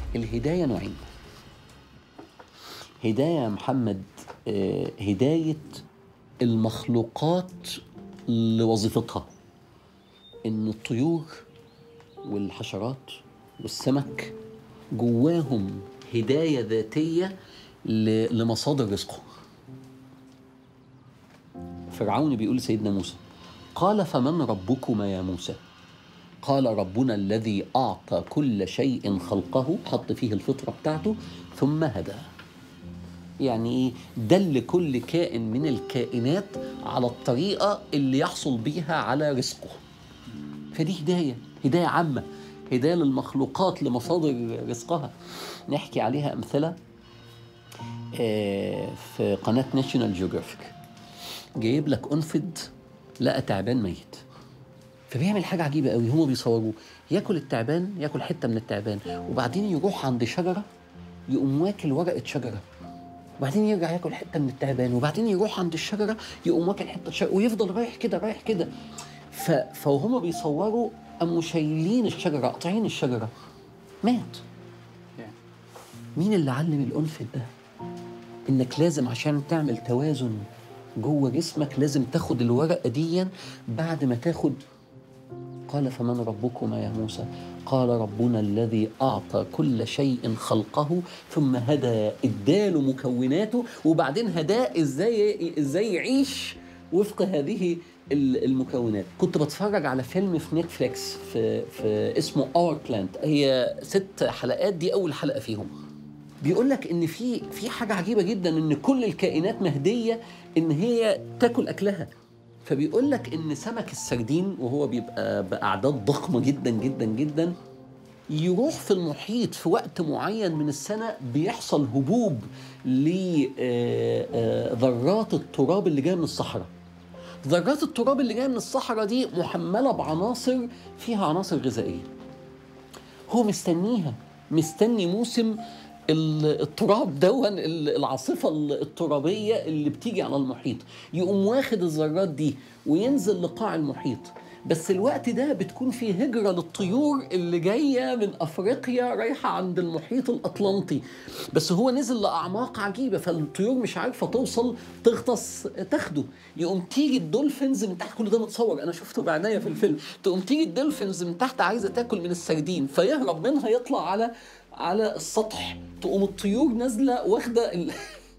الهدايه نوعين هدايه يا محمد آه، هدايه المخلوقات لوظيفتها ان الطيور والحشرات والسمك جواهم هدايه ذاتيه ل- لمصادر رزقهم فرعون بيقول لسيدنا موسى قال فمن ربكما يا موسى قال ربنا الذي أعطى كل شيء خلقه حط فيه الفطرة بتاعته ثم هدى يعني إيه دل كل كائن من الكائنات على الطريقة اللي يحصل بيها على رزقه فدي هداية هداية عامة هداية للمخلوقات لمصادر رزقها نحكي عليها أمثلة آه، في قناة ناشونال جيوغرافيك جايب لك أنفد لقى تعبان ميت فبيعمل حاجة عجيبة قوي هما بيصوروه ياكل التعبان ياكل حتة من التعبان وبعدين يروح عند شجرة يقوم واكل ورقة شجرة وبعدين يرجع ياكل حتة من التعبان وبعدين يروح عند الشجرة يقوم واكل حتة شجرة ويفضل رايح كده رايح كده ف... فهم بيصوروا قاموا شايلين الشجرة قاطعين الشجرة مات مين اللي علم الأنفد ده؟ انك لازم عشان تعمل توازن جوه جسمك لازم تاخد الورقه دي بعد ما تاخد قال فمن ربكما يا موسى قال ربنا الذي اعطى كل شيء خلقه ثم هدى اداله مكوناته وبعدين هداه ازاي ازاي يعيش وفق هذه ال- المكونات كنت بتفرج على فيلم في نتفليكس في, في اسمه اور بلانت هي ست حلقات دي اول حلقه فيهم بيقول لك ان في في حاجه عجيبه جدا ان كل الكائنات مهديه ان هي تاكل اكلها فبيقول لك ان سمك السردين وهو بيبقى باعداد ضخمه جدا جدا جدا يروح في المحيط في وقت معين من السنه بيحصل هبوب لذرات التراب اللي جايه من الصحراء ذرات التراب اللي جايه من الصحراء دي محمله بعناصر فيها عناصر غذائيه هو مستنيها مستني موسم ال- التراب دون ال- العاصفة الترابية اللي بتيجي على المحيط يقوم واخد الذرات دي وينزل لقاع المحيط بس الوقت ده بتكون فيه هجرة للطيور اللي جاية من أفريقيا رايحة عند المحيط الأطلنطي بس هو نزل لأعماق عجيبة فالطيور مش عارفة توصل تغطس تاخده يقوم تيجي الدولفينز من تحت كل ده متصور أنا شفته بعناية في الفيلم تقوم تيجي الدولفينز من تحت عايزة تاكل من السردين فيهرب منها يطلع على على السطح تقوم الطيور نازلة واخدة ال...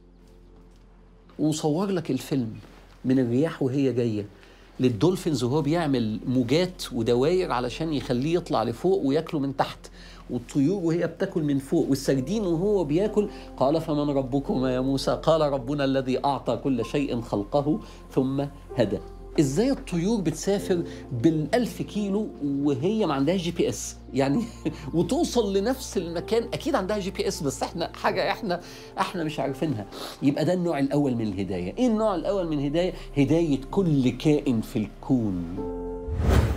وصور لك الفيلم من الرياح وهي جايه للدولفينز وهو بيعمل موجات ودواير علشان يخليه يطلع لفوق وياكله من تحت والطيور وهي بتاكل من فوق والسردين وهو بياكل قال فمن ربكما يا موسى قال ربنا الذي اعطى كل شيء خلقه ثم هدى ازاي الطيور بتسافر بالألف كيلو وهي ما عندهاش جي بي اس يعني وتوصل لنفس المكان اكيد عندها جي بي اس بس احنا حاجه احنا احنا مش عارفينها يبقى ده النوع الاول من الهدايه ايه النوع الاول من الهدايه هدايه كل كائن في الكون